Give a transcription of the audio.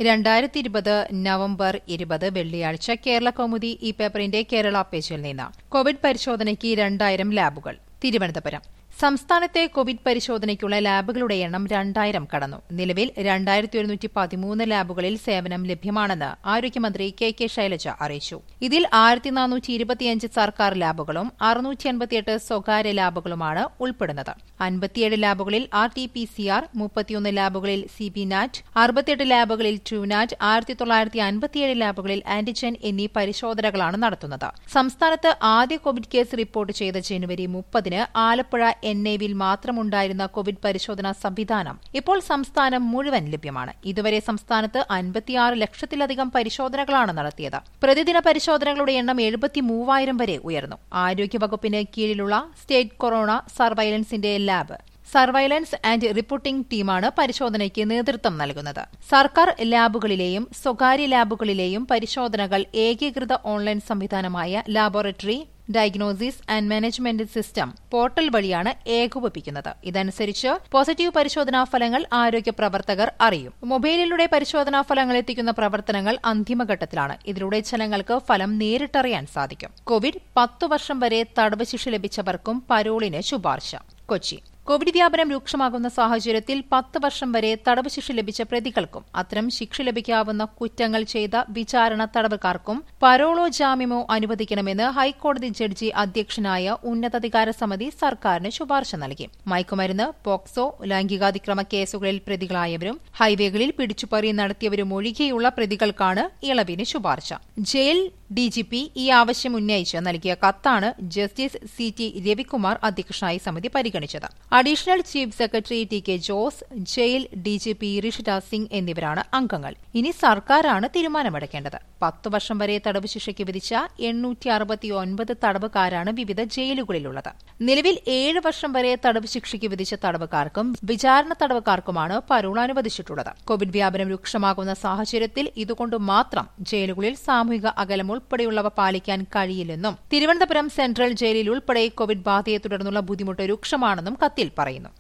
രണ്ടായിരത്തി ഇരുപത് നവംബർ ഇരുപത് വെള്ളിയാഴ്ച കേരള കൗമുദി ഈ പേപ്പറിന്റെ കേരള പേജിൽ നിന്ന് കോവിഡ് പരിശോധനയ്ക്ക് രണ്ടായിരം ലാബുകൾ തിരുവനന്തപുരം സംസ്ഥാനത്തെ കോവിഡ് പരിശോധനയ്ക്കുള്ള ലാബുകളുടെ എണ്ണം രണ്ടായിരം കടന്നു നിലവിൽ രണ്ടായിരത്തി ഒരുന്നൂറ്റി പതിമൂന്ന് ലാബുകളിൽ സേവനം ലഭ്യമാണെന്ന് ആരോഗ്യമന്ത്രി കെ കെ ശൈലജ അറിയിച്ചു ഇതിൽ ആയിരത്തി നാനൂറ്റി ഇരുപത്തിയഞ്ച് സർക്കാർ ലാബുകളും അറുന്നൂറ്റി അൻപത്തിയെട്ട് സ്വകാര്യ ലാബുകളുമാണ് ഉൾപ്പെടുന്നത് അൻപത്തിയേഴ് ലാബുകളിൽ R T P C R മുപ്പത്തിയൊന്ന് ലാബുകളിൽ സി ബി നാറ്റ് അറുപത്തിയെട്ട് ലാബുകളിൽ ട്രൂനാറ്റ് ആയിരത്തി തൊള്ളായിരത്തി അൻപത്തിയേഴ് ലാബുകളിൽ ആന്റിജൻ എന്നീ പരിശോധനകളാണ് നടത്തുന്നത് സംസ്ഥാനത്ത് ആദ്യ കോവിഡ് കേസ് റിപ്പോർട്ട് ചെയ്ത ജനുവരി മുപ്പതിന് ആലപ്പുഴ എൻ ഐവിൽ മാത്രമുണ്ടായിരുന്ന കോവിഡ് പരിശോധനാ സംവിധാനം ഇപ്പോൾ സംസ്ഥാനം മുഴുവൻ ലഭ്യമാണ് ഇതുവരെ സംസ്ഥാനത്ത് അൻപത്തിയാറ് ലക്ഷത്തിലധികം പരിശോധനകളാണ് നടത്തിയത് പ്രതിദിന പരിശോധനകളുടെ എണ്ണം എഴുപത്തി മൂവായിരം വരെ ഉയർന്നു ആരോഗ്യവകുപ്പിന് കീഴിലുള്ള സ്റ്റേറ്റ് കൊറോണ സർവൈലൻസിന്റെ ലാബ് സർവൈലൻസ് ആൻഡ് റിപ്പോർട്ടിംഗ് ടീമാണ് പരിശോധനയ്ക്ക് നേതൃത്വം നൽകുന്നത് സർക്കാർ ലാബുകളിലെയും സ്വകാര്യ ലാബുകളിലെയും പരിശോധനകൾ ഏകീകൃത ഓൺലൈൻ സംവിധാനമായ laboratory diagnosis and management system portal വഴിയാണ് ഏകോപിപ്പിക്കുന്നത് ഇതനുസരിച്ച് പോസിറ്റീവ് പരിശോധനാ ഫലങ്ങൾ ആരോഗ്യ പ്രവർത്തകർ അറിയും മൊബൈലിലൂടെ പരിശോധനാ ഫലങ്ങൾ എത്തിക്കുന്ന പ്രവർത്തനങ്ങൾ അന്തിമഘട്ടത്തിലാണ് ഇതിലൂടെ ജനങ്ങൾക്ക് ഫലം നേരിട്ടറിയാൻ സാധിക്കും കോവിഡ് പത്തു വർഷം വരെ തടവ് ശിക്ഷ ലഭിച്ചവർക്കും പരോളിന് ശുപാർശ കൊച്ചി കോവിഡ് വ്യാപനം രൂക്ഷമാകുന്ന സാഹചര്യത്തിൽ പത്ത് വർഷം വരെ തടവ് ശിക്ഷ ലഭിച്ച പ്രതികൾക്കും അത്തരം ശിക്ഷ ലഭിക്കാവുന്ന കുറ്റങ്ങൾ ചെയ്ത വിചാരണ തടവുകാർക്കും പരോളോ ജാമ്യമോ അനുവദിക്കണമെന്ന് ഹൈക്കോടതി ജഡ്ജി അധ്യക്ഷനായ ഉന്നതാധികാര സമിതി സർക്കാരിന് ശുപാർശ നൽകി മയക്കുമരുന്ന് പോക്സോ ലൈംഗികാതിക്രമ കേസുകളിൽ പ്രതികളായവരും ഹൈവേകളിൽ പിടിച്ചുപറി നടത്തിയവരും ഒഴികെയുള്ള പ്രതികൾക്കാണ് ഇളവിന് ശുപാർശ ജയിൽ ഡിജിപി ഈ ആവശ്യം ഉന്നയിച്ച് നൽകിയ കത്താണ് ജസ്റ്റിസ് സി ടി രവികുമാർ അധ്യക്ഷനായ സമിതി പരിഗണിച്ചത് additional chief secretary T K Jose jail DGP Rishitha Singh എന്നിവരാണ് അംഗങ്ങൾ ഇനി സർക്കാരാണ് തീരുമാനമെടുക്കേണ്ടത് പത്തു വർഷം വരെ തടവ് ശിക്ഷയ്ക്ക് വിധിച്ച എണ്ണൂറ്റി അറുപത്തിയൊൻപത് തടവുകാരാണ് വിവിധ ജയിലുകളിലുള്ളത് നിലവിൽ ഏഴ് വർഷം വരെ തടവ് ശിക്ഷയ്ക്ക് വിധിച്ച തടവുകാർക്കും വിചാരണ തടവുകാർക്കുമാണ് പരോൾ അനുവദിച്ചിട്ടുള്ളത് കോവിഡ് വ്യാപനം രൂക്ഷമാകുന്ന സാഹചര്യത്തിൽ ഇതുകൊണ്ട് മാത്രം ജയിലുകളിൽ സാമൂഹിക അകലം ഉൾപ്പെടെയുള്ളവ പാലിക്കാൻ കഴിയില്ലെന്നും തിരുവനന്തപുരം സെൻട്രൽ ജയിലിൽ ഉൾപ്പെടെ കോവിഡ് ബാധയെ തുടർന്നുള്ള ബുദ്ധിമുട്ട് രൂക്ഷമാണെന്നും കത്തിൽ പറയുന്നു